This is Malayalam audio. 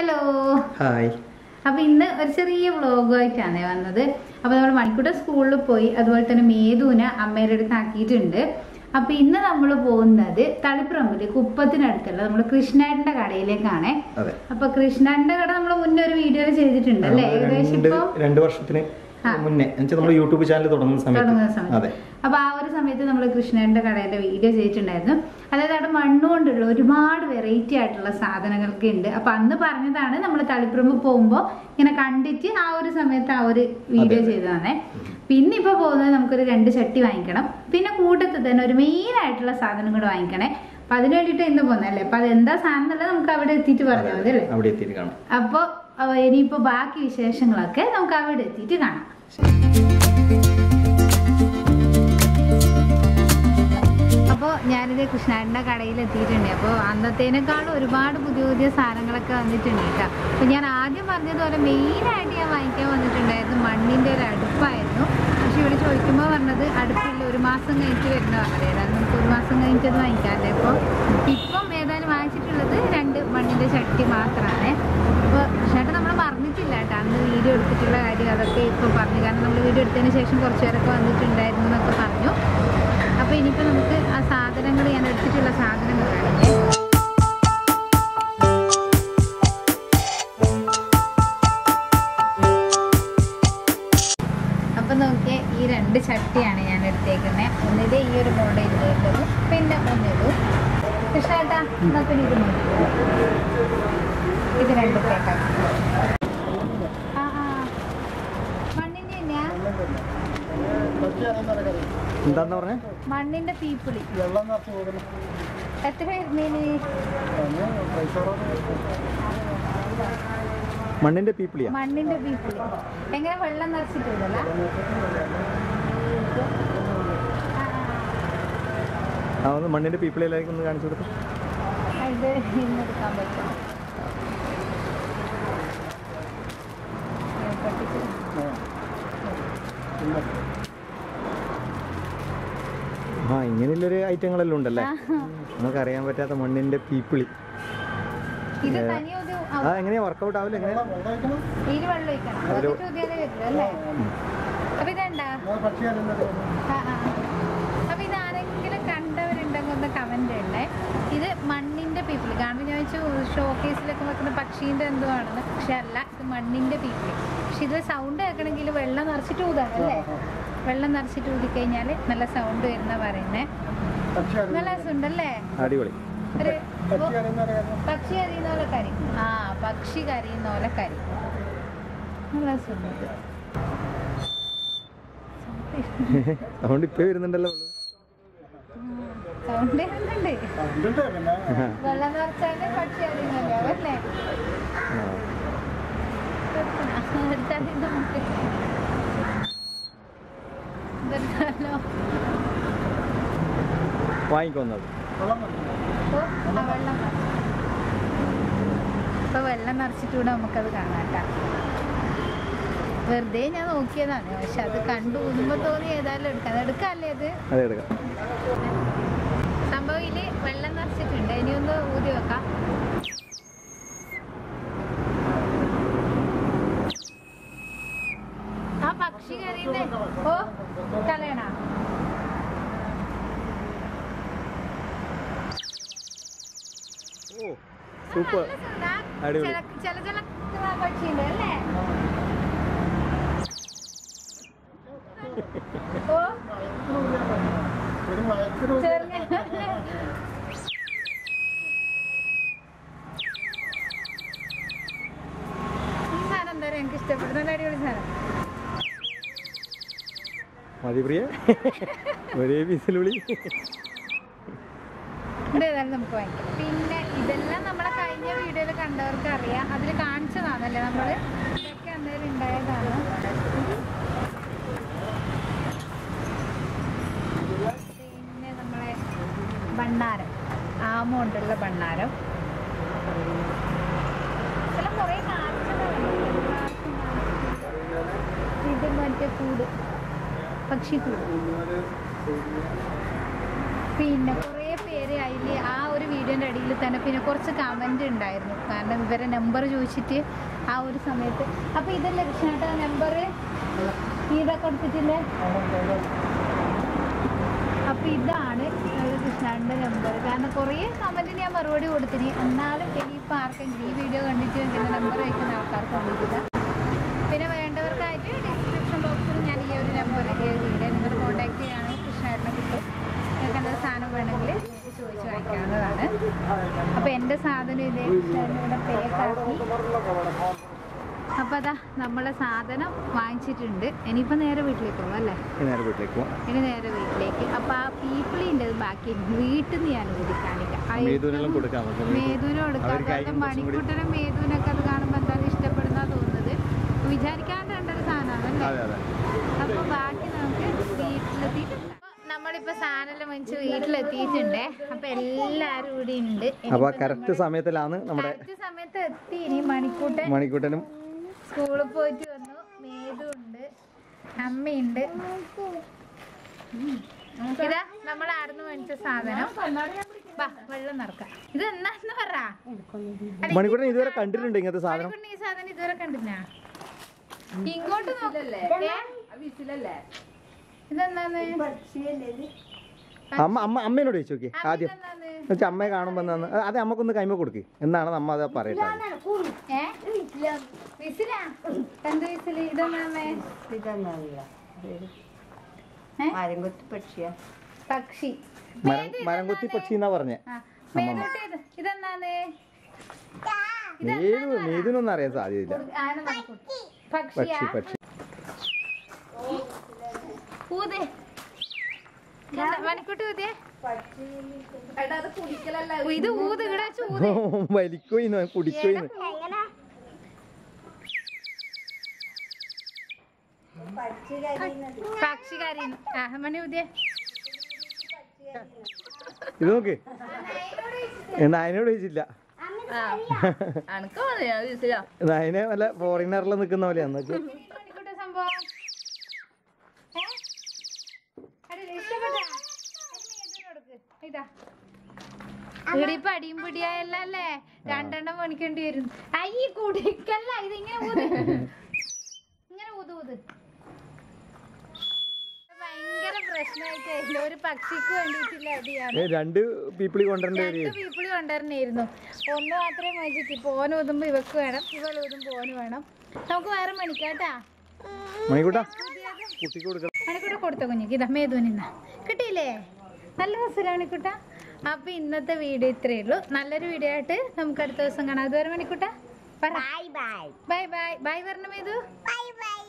ഹലോ ഹായ് അപ്പൊ ഇന്ന് ഒരു ചെറിയ വ്ളോഗുമായിട്ടാണ് വന്നത് അപ്പൊ നമ്മൾ മണിക്കൂട്ട സ്കൂളിൽ പോയി അതുപോലെ തന്നെ മേധുവിനെ അമ്മയുടെ അടുത്ത് ആക്കിയിട്ടുണ്ട് അപ്പൊ ഇന്ന് നമ്മൾ പോകുന്നത് തളിപ്പറമ്പില് കുപ്പത്തിനടുത്തുള്ള നമ്മുടെ കൃഷ്ണേട്ടന്റെ കടയിലേക്കാണ് അതെ അപ്പൊ കൃഷ്ണേട്ടന്റെ കട നമ്മൾ മുന്നേ ഒരു വീഡിയോ ചെയ്തിട്ടുണ്ട് അല്ലേ നമ്മള് ഏകദേശം രണ്ട് ഇപ്പൊ രണ്ട് വർഷത്തിന് ആ. മുന്നേ എന്നുവെച്ചാൽ നമ്മൾ യൂട്യൂബ് ചാനൽ തുടങ്ങുന്ന തുടങ്ങുന്ന സമയത്ത് സമയത്ത് അതെ അപ്പൊ ആ ഒരു സമയത്ത് നമ്മൾ കൃഷ്ണന്റെ കടയുടെ വീഡിയോ ചെയ്തിട്ടുണ്ടായിരുന്നു അതായത് അവിടെ മണ്ണുകൊണ്ടുള്ള ഒരുപാട് വെറൈറ്റി ആയിട്ടുള്ള സാധനങ്ങളൊക്കെ ഉണ്ട് അപ്പൊ അന്ന് പറഞ്ഞതാണ് നമ്മൾ തളിപ്പറമ്പ് പോകുമ്പോൾ ഇങ്ങനെ കണ്ടിട്ട് ആ ഒരു സമയത്ത് ആ ഒരു വീഡിയോ അതെ. ചെയ്തതാണ് പിന്നെ ഇപ്പൊ പോകുന്നത് നമുക്കൊരു രണ്ട് ചട്ടി വാങ്ങിക്കണം പിന്നെ കൂട്ടത്തിൽ തന്നെ ഒരു മെയിൻ ആയിട്ടുള്ള സാധനം കൂടെ വാങ്ങിക്കണേ അപ്പൊ അതിന് വേണ്ടിയിട്ട് ഇന്ന് പോകുന്നല്ലേ അപ്പൊ അത് എന്താ സാധനം എന്നുള്ളത് നമുക്ക് അവിടെ എത്തിയിട്ട് പറഞ്ഞാൽ മതി അല്ലേ അവിടെ എത്തിയിട്ട് കാണാം അപ്പൊ അഹ് ഇനിയിപ്പോ ബാക്കി വിശേഷങ്ങളൊക്കെ നമുക്ക് അവിടെ എത്തിയിട്ട് കാണാം അപ്പോൾ ഞാനിത് കൃഷ്ണാടിൻ്റെ കടയിൽ എത്തിയിട്ടുണ്ട് അപ്പോൾ അന്നത്തേനേക്കാളും ഒരുപാട് പുതിയ പുതിയ സാധനങ്ങളൊക്കെ വന്നിട്ടുണ്ട് കേട്ടോ അപ്പോൾ ഞാൻ ആദ്യം പറഞ്ഞതുപോലെ മെയിനായിട്ട് ഞാൻ വാങ്ങിക്കാൻ വന്നിട്ടുണ്ടായിരുന്നു മണ്ണിൻ്റെ ഒരു അടുപ്പായിരുന്നു പക്ഷെ ഇവിടെ ചോദിക്കുമ്പോൾ പറഞ്ഞത് അടുപ്പില്ല ഒരു മാസം കഴിഞ്ഞിട്ട് വരുന്ന പറഞ്ഞത് ഏതായാലും നമുക്ക് ഒരു മാസം കഴിഞ്ഞിട്ട് അത് വാങ്ങിക്കാമല്ലേ അപ്പോൾ ഇപ്പം ഏതായാലും വാങ്ങിച്ചിട്ടുള്ളത് രണ്ട് മണ്ണിൻ്റെ ചട്ടി മാത്രമാണ് അപ്പോൾ ചേട്ടൻ നമ്മൾ പറഞ്ഞിട്ടില്ല കേട്ടോ അന്ന് വീഡിയോ എടുത്തിട്ടുള്ള കാര്യം അതൊക്കെ ഇപ്പോൾ പറഞ്ഞു കാരണം നമ്മൾ വീഡിയോ എടുത്തതിന് ശേഷം കുറച്ച് പേരൊക്കെ വന്നിട്ടുണ്ടായിരുന്നു എന്നൊക്കെ പറഞ്ഞു അപ്പോൾ ഇനിയിപ്പോൾ നമുക്ക് ആ സാധനങ്ങൾ ഞാൻ എടുത്തിട്ടുള്ള സാധനങ്ങൾ കാണിക്കേ അപ്പം നോക്കിയേ ഈ രണ്ട് ചട്ടിയാണ് ഞാൻ എടുത്തേക്കുന്നത് ഒന്നിത് ഈ ഒരു മോഡലിലുള്ളത് പിന്നെ ഒന്നിതും കൃഷ്ണേട്ടാ എന്നാ പിന്നെ ഇത് നോക്കി ഇത് രണ്ട് പേക്കാക്കി ആ ആ മണ്ണിൻ്റെ തന്നെയാ എന്താന്ന് പറഞ്ഞേ മണ്ണിൻ്റെ പീപ്പിളി എത്ര വരുന്നേന് മണ്ണിന്റെ പീപ്പിളിയാ മണ്ണിൻ്റെ പീപ്പിളി എങ്ങനെ വെള്ളം നിറച്ചിട്ടില്ല ആ ഒന്ന് മണ്ണിന്റെ പീപ്പിളിയിലേക്ക് ഒന്ന് കാണിച്ചു കൊടുത്തു ഇത് ഇന്നെടുക്കാൻ പറ്റും പൊട്ടിച്ച് ആ ഇങ്ങനെയുള്ളൊരു ഐറ്റങ്ങളെല്ലാം ഉണ്ടല്ലേ ആ. നമുക്ക് അറിയാൻ പറ്റാത്ത മണ്ണിന്റെ പീപ്പിളി ഇത് തനിയെ ഒരു ആ എങ്ങനെയാ വർക്കൗട്ട് ആവില്ല എങ്ങനെയാ ഇതിൽ വെള്ളം ഒഴിക്കണം ഒരു- ഒരു ചോദ്യമേ വരില്ല അല്ലേ അപ്പൊ ഇതെന്താ ആ, ആ. അപ്പൊ ഇത് ആരെങ്കിലും കണ്ടവരുണ്ടെങ്കിൽ ഒന്ന് കമന്റ് ഉണ്ടേ ഇത് മണ്ണിന്റെ പീപ്പിളി കാരണം ഞാൻ വെച്ചു ഷോക്കേസിലൊക്കെ വെക്കുന്ന പക്ഷീന്റെ എന്തോ ആണെന്ന് പക്ഷെ അല്ല ഇത് മണ്ണിന്റെ പീപ്പിളി പക്ഷെ ഇത് സൗണ്ട് കേൾക്കണമെങ്കിൽ വെള്ളം നിറച്ചിട്ട് ഊതാണ് അല്ലേ വെള്ളം നിറച്ചിട്ട് ഊതിക്കഴിഞ്ഞാൽ നല്ല സൗണ്ട് വരുന്ന പറയുന്നേ നല്ല രസമുണ്ടല്ലേ അടിപൊളി ഒരു പക്ഷി കരയുന്ന പോലെ കരി ആ പക്ഷി കരയുന്ന പോലെ കരി നല്ല രസമുണ്ട് അതുകൊണ്ട് ഇപ്പൊ വരുന്നുണ്ടല്ലോ സൗണ്ട് വരുന്നുണ്ട് വെള്ളം നിറച്ചാല് പക്ഷി അറിയുന്നല്ലോ അല്ലേ ആ. എടുത്താൽ ഇത് നമുക്ക് ഇതെടുത്താലോ വാങ്ങിക്കൊന്നത് ഓ, ആ വെള്ളം നിറച്ച്. ഇപ്പൊ വെള്ളം നിറച്ചിട്ടൂടെ നമുക്കത് കാണാട്ടാ വെറുതെ ഞാൻ നോക്കിയതാണ് പക്ഷെ അത് കണ്ടു ഊതുമ്പോ തോന്നി ഏതായാലും എടുക്കാം എടുക്കാല്ലേ അത് അതെ എടുക്കാം സംഭവം ഇതില് വെള്ളം നിറച്ചിട്ടുണ്ട് ഇനി ഒന്ന് ഊതി വെക്കാം ആ പക്ഷി കരയുന്നേ ഓ കളയണ ഓ സൂപ്പർ അടിപൊളി. ചില ചില പക്ഷിയുണ്ട് അല്ലേ ഓ ചെറുങ്ങനെ ഈ സാധനം എന്താ പറയുക എനിക്ക് ഇഷ്ടപ്പെട്ടു നല്ല അടിപൊളി സാധനം മതി പ്രിയ ഒരേ പീസിൽ വിളി ഇവിടെ ഏതായാലും നമുക്ക് വാങ്ങിക്കാം പിന്നെ ഇതെല്ലാം നമ്മളെ കഴിഞ്ഞ വീഡിയോയിൽ കണ്ടവർക്ക് അറിയാം അതിൽ കാണിച്ചതാണല്ലേ നമ്മൾ ഇതൊക്കെ അന്നേരം ഉണ്ടായതാണ് പിന്നെ നമ്മളെ ഭണ്ണാരം ആമ കൊണ്ടുള്ള ഭണ്ണാരം ഇതെല്ലാം കുറേ കാണിച്ചതാണ് ഇത് മറ്റേ കൂട് പക്ഷിക്കൂട് പിന്നെ കുറേ പേര് പേര് അതിൽ ആ ഒരു വീഡിയോൻ്റെ അടിയിൽ തന്നെ പിന്നെ കുറച്ച് കമൻ്റ് ഉണ്ടായിരുന്നു കാരണം ഇവരെ നമ്പർ ചോദിച്ചിട്ട് ആ ഒരു സമയത്ത് അപ്പോൾ ഇതല്ലേ കൃഷ്ണേട്ട നമ്പർ ഇതൊക്കെ കൊടുത്തിട്ടില്ലേ അപ്പോൾ ഇതാണ് ഒരു കൃഷ്ണാടിൻ്റെ നമ്പർ കാരണം കുറേ കമൻറ്റിന് ഞാൻ മറുപടി കൊടുത്തിന് എന്നാലും ഇനിയിപ്പോൾ ആർക്കെങ്കിലും ഈ വീഡിയോ കണ്ടിട്ട് എൻ്റെ നമ്പർ അയക്കുന്ന ആൾക്കാർക്ക് വേണ്ടിയിട്ടില്ല പിന്നെ വേണ്ടവർക്കായിട്ട് ഡിസ്ക്രിപ്ഷൻ ബോക്സിൽ ഞാൻ ഈ ഒരു നമ്പർ വീഡിയോ നിങ്ങൾ കോൺടാക്ട് ചെയ്യുകയാണെങ്കിൽ കൃഷ്ണേട്ടനെ കിട്ടും നിങ്ങൾക്ക് എന്തെങ്കിലും സാധനം വേണമെങ്കിൽ നിങ്ങൾക്ക് ചോദിച്ച് വാങ്ങിക്കാവുന്നതാണ് അപ്പോൾ എൻ്റെ സാധനം ഇതേ കൃഷ്ണേട്ടൻ ഇവിടെ പേക്കാക്കി അപ്പോൾ അതാ നമ്മളെ സാധനം വാങ്ങിച്ചിട്ടുണ്ട് ഇനിയിപ്പോൾ നേരെ വീട്ടിലേക്ക് പോകാം അല്ലേ നേരെ വീട്ടിലേക്ക് പോവാം ഇനി നേരെ വീട്ടിലേക്ക് അപ്പൊ ആ പീപ്പിളിൻ്റെ ബാക്കി വീട്ടിൽ നിന്ന് ഞാൻ കൂടി കാണിക്കാം ആ മേതുവിനെല്ലാം കൊടുക്കാം നമുക്ക് മേതുവിന് കൊടുക്കാം അവർക്ക് അതുപോലെ ആയിരിക്കും കുറച്ചും കൂടി- മണിക്കൂട്ടനും മേതുവിനൊക്കെ അത് കാണുമ്പോൾ എന്തായാലും ഇഷ്ടപ്പെടുന്ന തോന്നുന്നത് വിചാരിക്കാണ്ട് കണ്ടൊരു സാധനമാണല്ലേ അതെ അതെ അപ്പൊ ബാക്കി നമുക്ക് വീട്ടിലെത്തിയിട്ട് നമ്മളിപ്പോ സാധനം വാങ്ങിച്ച് വീട്ടിലെത്തിയിട്ടുണ്ടേ അപ്പൊ എല്ലാരും ഇവിടെ ഉണ്ട് അപ്പോൾ കറക്റ്റ് സമയത്തിലാണ് നമ്മുടെ കറക്റ്റ് സമയത്ത് എത്തി ഇനി മണിക്കൂട്ടൻ മണിക്കൂട്ടനും സ്കൂളിൽ പോയിട്ട് വന്നു മേതു ഉണ്ട് അമ്മയുണ്ട് ഇതാ നമ്മൾ ആടുന്ന് മേടിച്ച സാധനം വാ വെള്ളം നിറക്കാം ഇത് എന്നാന്ന് പറ മണിക്കൂട്ടൻ ഇതുവരെ കണ്ടിട്ടുണ്ട് ഇങ്ങനത്തെ സാധനം മണിക്കൂറിന് ഈ സാധനം ഇതുവരെ കണ്ടിനാ ഇങ്ങോട്ട് നോക്കല്ലേ ഇതെന്നാന്ന് അമ്മ അമ്മ അമ്മേനോട് ചോദിച്ചു നോക്കി അമ്മ ആദ്യം ഇതെന്നാന്ന്? എന്നുവെച്ചാൽ അമ്മയെ കാണുമ്പോൾ എന്നാന്ന് അതെ അമ്മക്കൊന്ന് കൈമ കൊടുക്ക് എന്നാണ് നമ്മ അത് പറയട്ടെ ഏ വിസിലാ എന്ത് വിസില് ഇതെന്നാന്ന് ഏ? മരംകൊത്തി പക്ഷിയാ പക്ഷി മരം മരം കൊത്തി പക്ഷി എന്നാ പറഞ്ഞേ ആ, മേതൂട്ടി ഇത് ഇതെന്നാന്ന് ഏത് നീതിനൊന്നും അറിയാൻ സാധ്യതയില്ല ആന നോക്കൂ. പക്ഷിയാ പക്ഷി പക്ഷി ഊതേ മണിക്കൂട്ടി ഊതേ ഇത് ഊത് ഇവിടെ വെച്ച് ഊത് വലിക്കോയിന്ന് കുടിക്കോയിന്ന് പക്ഷി കരയുന്നു ആ മണി ഊതിയേ ഇത് നോക്ക് എന്നാ അതിനോട് ചോദിച്ചില്ല അനക്ക് മനസ്സിലാ അതിനെ വല്ല ഫോറിനറിൽ നിൽക്കുന്ന പോലെയാ നോക്ക് മണിക്കൂട്ട സംഭവം ഏ? അടിപൊളി, ഇഷ്ടപ്പെട്ടാ? അതിന് ഏതിന് കൊടുക്ക്. ഇതാ ഇവിടെ ഇപ്പൊ അടിയും പിടിയായല്ല അല്ലേ രണ്ടെണ്ണം മേടിക്കേണ്ടി വരും അയ്യ കുടിക്കല്ല ഇത് ഇങ്ങനെ ഊത് ഇങ്ങനെ ഊത് ഊത് ഭയങ്കര പ്രശ്നമായിട്ടായില്ല ഒരു പക്ഷിക്ക് വേണ്ടിയിട്ടില്ല അടിയാണ് ഏ, രണ്ട് പീപ്പിളി കൊണ്ടുവരേണ്ടി രണ്ട് വരും പീപ്പിളി കൊണ്ടുവരണായിരുന്നു ഒന്ന് മാത്രമേ മേടിച്ചിട്ട് ഇപ്പൊ ഓന് ഊതുമ്പോ ഇവക്ക് വേണം ഇവൾ ഊതുമ്പോ ഓന് വേണം നമുക്ക് വേറെ മേടിക്കാട്ടാ മണിക്കൂട്ടാ പുതിയത് കുട്ടിക്ക് കൊടുക്കണം മണിക്കൂട്ട കൊടുത്ത കുഞ്ഞിക്ക് ഇതാ മേധുനിന്ന കിട്ടിയില്ലേ നല്ല രസമില്ല മണിക്കൂട്ട അപ്പൊ ഇന്നത്തെ വീഡിയോ ഇത്രയേ ഉള്ളൂ നല്ലൊരു വീഡിയോ ആയിട്ട് നമുക്ക് അടുത്ത ദിവസം കാണാം അതുവരെ മണിക്കൂട്ട bye bye bye bye bye പറഞ്ഞ മേതു ബൈ ബൈ